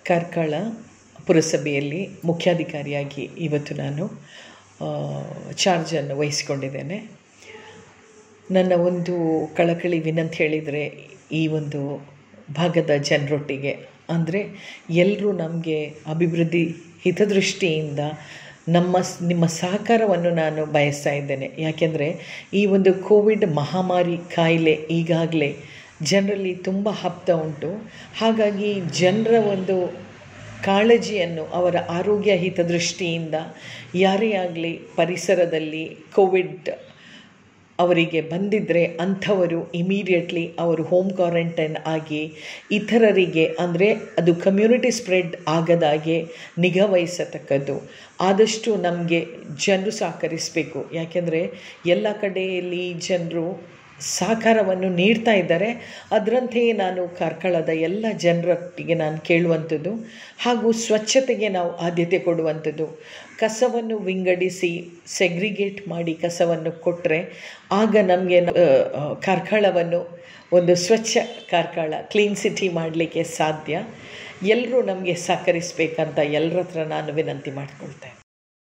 ಕಾರ್ಕಳ ಪುರಸಭೆಯಲ್ಲಿ ಮುಖ್ಯಾಧಿಕಾರಿಯಾಗಿ ಇವತ್ತು ನಾನು ಚಾರ್ಜನ್ನು ವಹಿಸಿಕೊಂಡಿದ್ದೇನೆ ನನ್ನ ಒಂದು ಕಳಕಳಿ ವಿನಂತಿ ಹೇಳಿದರೆ ಈ ಒಂದು ಭಾಗದ ಜನರೊಟ್ಟಿಗೆ ಅಂದರೆ ಎಲ್ಲರೂ ನಮಗೆ ಅಭಿವೃದ್ಧಿ ಹಿತದೃಷ್ಟಿಯಿಂದ ನಮ್ಮ ನಿಮ್ಮ ಸಹಕಾರವನ್ನು ನಾನು ಬಯಸ್ತಾ ಇದ್ದೇನೆ ಯಾಕೆಂದರೆ ಈ ಒಂದು ಕೋವಿಡ್ ಮಹಾಮಾರಿ ಕಾಯಿಲೆ ಈಗಾಗಲೇ ಜನರಲ್ಲಿ ತುಂಬ ಹಬ್ತಾ ಉಂಟು ಹಾಗಾಗಿ ಜನರ ಒಂದು ಕಾಳಜಿಯನ್ನು ಅವರ ಆರೋಗ್ಯ ಹಿತದೃಷ್ಟಿಯಿಂದ ಯಾರೇ ಆಗಲಿ ಪರಿಸರದಲ್ಲಿ ಕೋವಿಡ್ ಅವರಿಗೆ ಬಂದಿದ್ದರೆ ಅಂಥವರು ಇಮಿಡಿಯೇಟ್ಲಿ ಅವರು ಹೋಮ್ ಕ್ವಾರಂಟೈನ್ ಆಗಿ ಇತರರಿಗೆ ಅಂದರೆ ಅದು ಕಮ್ಯುನಿಟಿ ಸ್ಪ್ರೆಡ್ ಆಗದಾಗೆ ನಿಗಾ ವಹಿಸತಕ್ಕದ್ದು ಆದಷ್ಟು ನಮಗೆ ಜನರು ಸಹಕರಿಸಬೇಕು ಯಾಕೆಂದರೆ ಎಲ್ಲ ಕಡೆಯಲ್ಲಿ ಜನರು ಸಹಕಾರವನ್ನು ನೀಡ್ತಾ ಇದ್ದಾರೆ ಅದರಂತೆಯೇ ನಾನು ಕಾರ್ಕಳದ ಎಲ್ಲ ಜನರೊಟ್ಟಿಗೆ ನಾನು ಕೇಳುವಂಥದ್ದು ಹಾಗೂ ಸ್ವಚ್ಛತೆಗೆ ನಾವು ಆದ್ಯತೆ ಕೊಡುವಂಥದ್ದು ಕಸವನ್ನು ವಿಂಗಡಿಸಿ ಸೆಗ್ರಿಗೇಟ್ ಮಾಡಿ ಕಸವನ್ನು ಕೊಟ್ಟರೆ ಆಗ ನಮಗೆ ಕಾರ್ಕಳವನ್ನು ಒಂದು ಸ್ವಚ್ಛ ಕಾರ್ಕಳ ಕ್ಲೀನ್ ಸಿಟಿ ಮಾಡಲಿಕ್ಕೆ ಸಾಧ್ಯ ಎಲ್ಲರೂ ನಮಗೆ ಸಹಕರಿಸಬೇಕಂತ ಎಲ್ಲರ ಹತ್ರ ನಾನು ವಿನಂತಿ ಮಾಡ್ಕೊಳ್ತೇನೆ